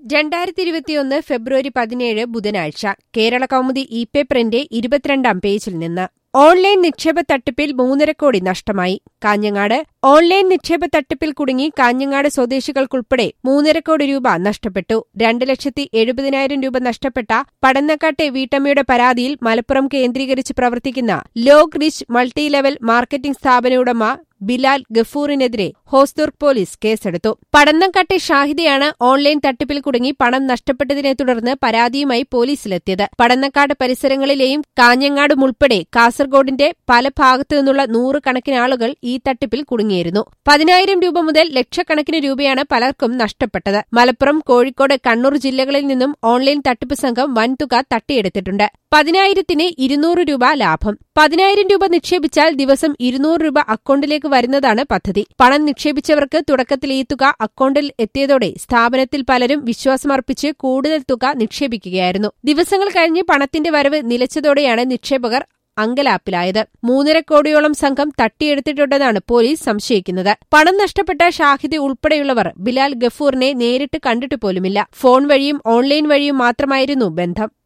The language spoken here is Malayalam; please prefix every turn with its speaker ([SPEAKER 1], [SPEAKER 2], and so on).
[SPEAKER 1] രണ്ടായിരത്തി ഇരുപത്തിയൊന്ന് ഫെബ്രുവരി പതിനേഴ് ബുധനാഴ്ച കേരള കൗമുദി ഇ പേപ്പറിന്റെ ഇരുപത്തിരണ്ടാം പേജിൽ നിന്ന് ഓൺലൈൻ നിക്ഷേപ തട്ടിപ്പിൽ മൂന്നര കോടി നഷ്ടമായി കാഞ്ഞങ്ങാട് ഓൺലൈൻ നിക്ഷേപ തട്ടിപ്പിൽ കുടുങ്ങി കാഞ്ഞങ്ങാട് സ്വദേശികൾക്കുൾപ്പെടെ മൂന്നര കോടി രൂപ നഷ്ടപ്പെട്ടു രണ്ട് ലക്ഷത്തി എഴുപതിനായിരം രൂപ നഷ്ടപ്പെട്ട പടന്നക്കാട്ടെ വീട്ടമ്മയുടെ പരാതിയിൽ മലപ്പുറം കേന്ദ്രീകരിച്ച് പ്രവർത്തിക്കുന്ന Log Rich multi level marketing സ്ഥാപന ഉടമ ബിലാൽ ഗഫൂറിനെതിരെ ഹോസ്ദുർഗ് പോലീസ് കേസെടുത്തു പടന്നക്കാട്ടെ ഷാഹിദയാണ് ഓൺലൈൻ തട്ടിപ്പിൽ കുടുങ്ങി പണം നഷ്ടപ്പെട്ടതിനെ തുടർന്ന് പരാതിയുമായി പോലീസിലെത്തിയത് പടന്നക്കാട് പരിസരങ്ങളിലെയും കാഞ്ഞങ്ങാടും ഉൾപ്പെടെ കാസർഗോഡിന്റെ പല ഭാഗത്തു നിന്നുള്ള നൂറുകണക്കിന് ആളുകൾ ഈ തട്ടിപ്പിൽ കുടുങ്ങിയിരുന്നു പതിനായിരം രൂപ മുതൽ ലക്ഷക്കണക്കിന് രൂപയാണ് പലർക്കും നഷ്ടപ്പെട്ടത് മലപ്പുറം കോഴിക്കോട് കണ്ണൂർ ജില്ലകളിൽ നിന്നും ഓൺലൈൻ തട്ടിപ്പ് സംഘം വൻതുക തട്ടിയെടുത്തിട്ടുണ്ട് പതിനായിരത്തിന് ഇരുന്നൂറ് രൂപ ലാഭം പതിനായിരം രൂപ നിക്ഷേപിച്ചാൽ ദിവസം ഇരുന്നൂറ് രൂപ അക്കൗണ്ടിലേക്ക് വരുന്നതാണ് പദ്ധതി പണം നിക്ഷേപിച്ചവർക്ക് തുടക്കത്തിൽ ഈ തുക അക്കൗണ്ടിൽ എത്തിയതോടെ സ്ഥാപനത്തിൽ പലരും വിശ്വാസമർപ്പിച്ച് കൂടുതൽ തുക നിക്ഷേപിക്കുകയായിരുന്നു ദിവസങ്ങൾ കഴിഞ്ഞ് പണത്തിന്റെ വരവ് നിലച്ചതോടെയാണ് നിക്ഷേപകർ അങ്കലാപ്പിലായത് മൂന്നര കോടിയോളം സംഘം തട്ടിയെടുത്തിട്ടുണ്ടെന്നാണ് പോലീസ് സംശയിക്കുന്നത് പണം നഷ്ടപ്പെട്ട ഷാഹിദ് ഉൾപ്പെടെയുള്ളവർ ബിലാൽ ഗഫൂറിനെ നേരിട്ട് കണ്ടിട്ട് പോലുമില്ല ഫോൺ വഴിയും ഓൺലൈൻ വഴിയും മാത്രമായിരുന്നു ബന്ധം